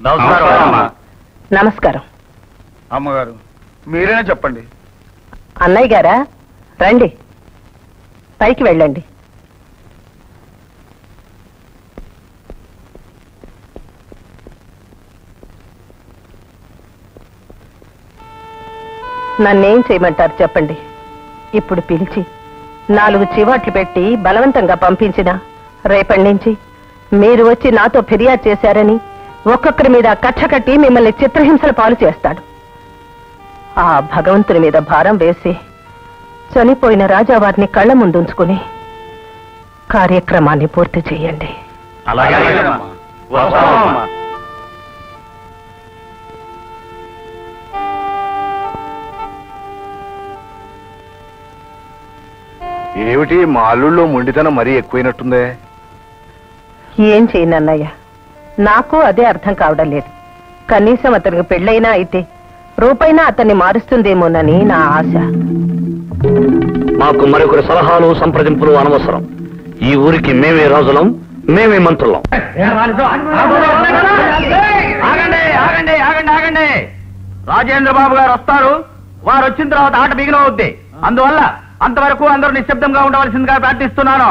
నమస్కారం అమ్మగారు మీరేనా చెప్పండి అన్నయ్య గారా రండి పైకి వెళ్ళండి నన్నేం చేయమంటారు చెప్పండి ఇప్పుడు పిలిచి నాలుగు చివాట్లు పెట్టి బలవంతంగా పంపించిన రేపటి నుంచి మీరు వచ్చి నాతో ఫిర్యాదు చేశారని ఒక్కొక్కరి మీద కక్ష కట్టి మిమ్మల్ని చిత్రహింసల పాలు చేస్తాడు ఆ భగవంతుని మీద భారం వేసి చనిపోయిన రాజావారిని కళ్ళ ముందుంచుకుని కార్యక్రమాన్ని పూర్తి చేయండి ఏమిటి మా అల్లుళ్ళో మొండితనం మరీ ఎక్కువైనట్టుందే ఏం చేయను అన్నయ్య నాకు అదే అర్థం కావడం లేదు కనీసం అతనికి పెళ్ళైనా అయితే రూపైనా అతన్ని మారుస్తుందేమోనని నా ఆశ మాకు మరొకరి సలహాలు సంప్రదింపులు అనవసరం ఈ ఊరికి మేమే రాజులం మేమే మంత్రులం ఆగండి ఆగండి ఆగండి ఆగండి రాజేంద్ర బాబు గారు వస్తారు వారు వచ్చిన తర్వాత ఆట బిగినవుద్ది అందువల్ల అంతవరకు అందరూ నిశ్శబ్దంగా ఉండవలసిందిగా ప్రార్థిస్తున్నాను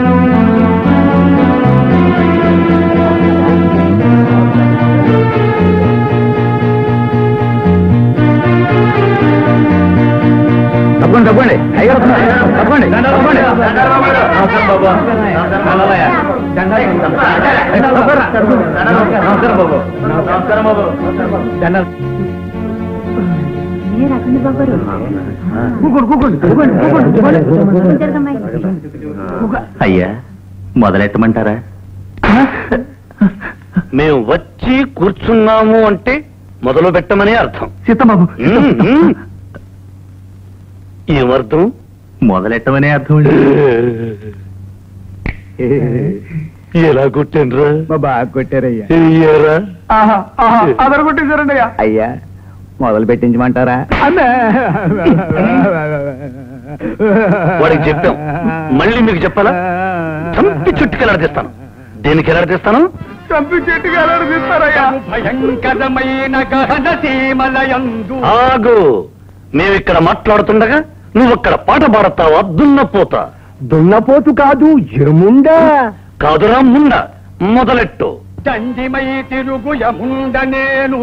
తప్పండి తప్పండి అయ్యారు తప్పండి తప్పండి నమస్కారం బాబు నమస్కారం బాబు అయ్యా మొదలెట్టమంటారా మేము వచ్చి కూర్చున్నాము అంటే మొదలు పెట్టమని అర్థం సీతబాబు ఉమ్, ఉమ్. ఏమర్థం మొదలెట్టమనే అర్థం ఎలా కొట్టినరా బాగా కొట్టారయ్యా ఏరా అదరు కొట్టేశారండి అయ్యా అయ్యా మొదలు పెట్టించమంటారా వాడికి చెప్పాం మళ్ళీ మీకు చెప్పాలా చంపి చుట్టుకి ఎలాడదీస్తాను దేనికి ఎలాడదీస్తాను చంపి చెట్టుగా తీస్తారయ్యా భయంకరమైన గహన సీమలయందు ఆగు మేమిక్కడ మాట్లాడుతుండగా నువ్వు అక్కడ పాట పాడతావా దున్నపోతా దున్నపోతు కాదు ఎరుముండా కాదురా ముండ మొదలెట్టు దండిమై తిరుగుయముండ నేను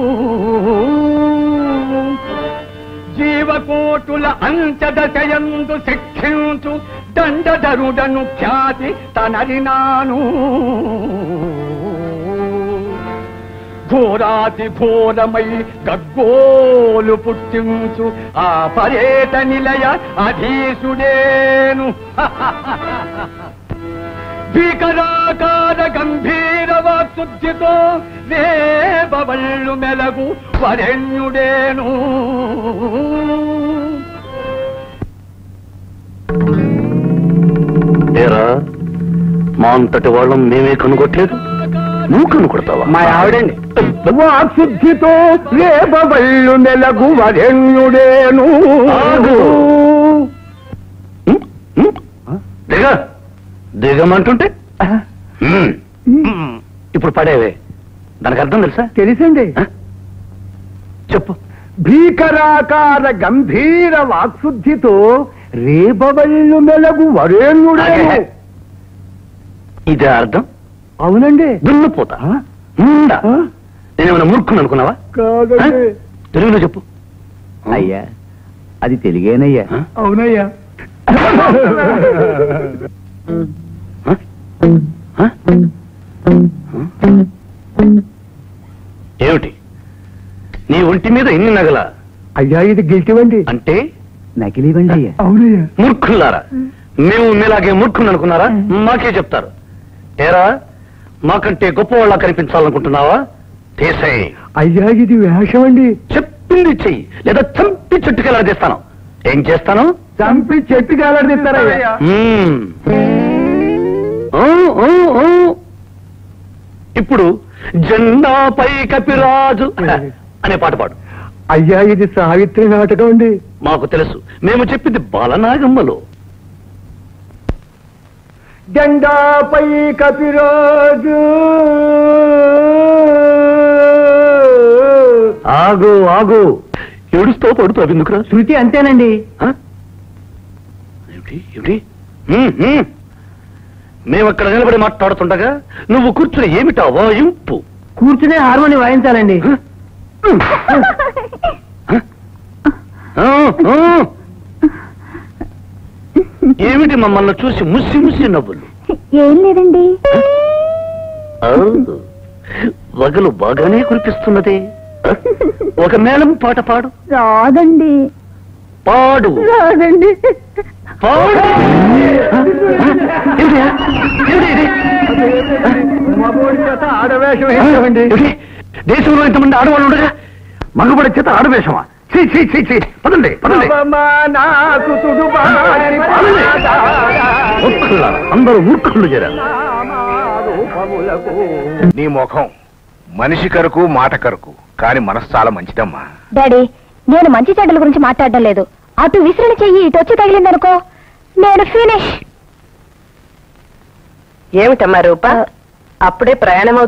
జీవకోటుల అంచదశయందు శిక్షించు దండధరుడను ఖ్యాతి తనరినాను ఘోరాతి ఘోరమై గగ్గోలు పుట్టించు ఆ పర్యట నిలయ అధీసుడేను భీకరాకార గంభీర వాక్శుద్ధితో వేబవళ్ళు మెలగు వరెణ్యుడేను ఏరా మా అంతటి వాళ్ళం మేమే కనుగొట్టలేదు నువ్వు కనుకొడతావా మా ఆవిడండి వాక్శుద్ధితో రేపవళ్ళు నెలకు వరెణ్యుడేను ఆగు. ఉమ్, ఉమ్. దిగ దిగమంటుంటే ఉమ్. ఇప్పుడు పడేవే దానికి అర్థం తెలుసా తెలిసండి ఆ? చెప్పు భీకరాకార గంభీర వాక్శుద్ధితో రేపవళ్ళు మెలగు వరేణ్యుడేను ఆగే. ఇదే అర్థం అవునండి దున్నుపోతా ఆ? ముండా ఆ? నేనేమైనా మూర్ఖుని అనుకున్నావా కాదండి ఆ? తెలుగులో చెప్పు అయ్యా అది తెలిగేనయ్యా ఆ? అవునయ్యా ఆ? ఆ? ఏమిటి నీ ఒంటి మీద ఎన్ని నగల అయ్యా ఇది గిల్టివండి అంటే నకిలీవండి అయ్యా అవునయ్యా మూర్ఖులారా మేము మీలాగే మూర్ఖుని అనుకున్నారా మాకే చెప్తారు ఏరా మాకంటే గొప్పవాళ్ళ కనిపించాలనుకుంటున్నావా తీసేయ్ అయ్యా ఇది వేషం అండి చెప్పింది చెయ్యి లేదా చంపి చుట్టుకెళ్ళ తీస్తాను ఏం చేస్తాను చంపి చెట్టు కాలడిస్తారయ్యా మ్మ్. ఊ, ఊ, ఊ. ఇప్పుడు జెండాపై కపిరాజు అనే పాట పాడు అయ్యా ఇది సావిత్రి నాటకం అండి మాకు తెలుసు మేము చెప్పింది బాలనాగమ్మలో జెండాపై కపిరాజు ఆగు ఆగు ఏడుస్తూ పడుతావు ఎందుకురా శృతి అంతేనండి ఆ? ఏమిటి ఏమిటి హ్మ్, హ్మ్. మేము అక్కడ నిలబడి మాట్లాడుతుండగా నువ్వు కూర్చుని ఏమిటా వాయింపు కూర్చునే హార్మోని వాయించాలండి ఆ, ఆ. ఏమిటి మమ్మల్ని చూసి ముసి ముసి నవ్వులు ఏం లేదండి ఆ, వగలు బాగానే కురిపిస్తున్నదే ఒక మేళం పాట పాడు రాదండి పాడు రాదండి పాడు ఏమిటి? ఏమిటి ఇది? ఆడవేషం వేసామండి ఏమిటి? దేశంలో ఇంతమంది ఆడవాళ్ళు ఉండగా మగబడి చేత ఆడవేషమా చీ చీ చీ చీ పదండి పదండి నాకు మూర్ఖులారా, అందరూ మూర్ఖులు చేరారు నీ ముఖం మనిషి కరకు మాట కరకు కాని మనసు చాలా మంచిదమ్మా డాడీ నేను మంచి చెడ్డల గురించి మాట్లాడడం లేదు అటు విసిరిన చెయ్యి ఇటు వచ్చి తగిలిందనుకో నేను ఫినిష్ ఏమిటమ్మా రూప అప్పుడే ప్రయాణం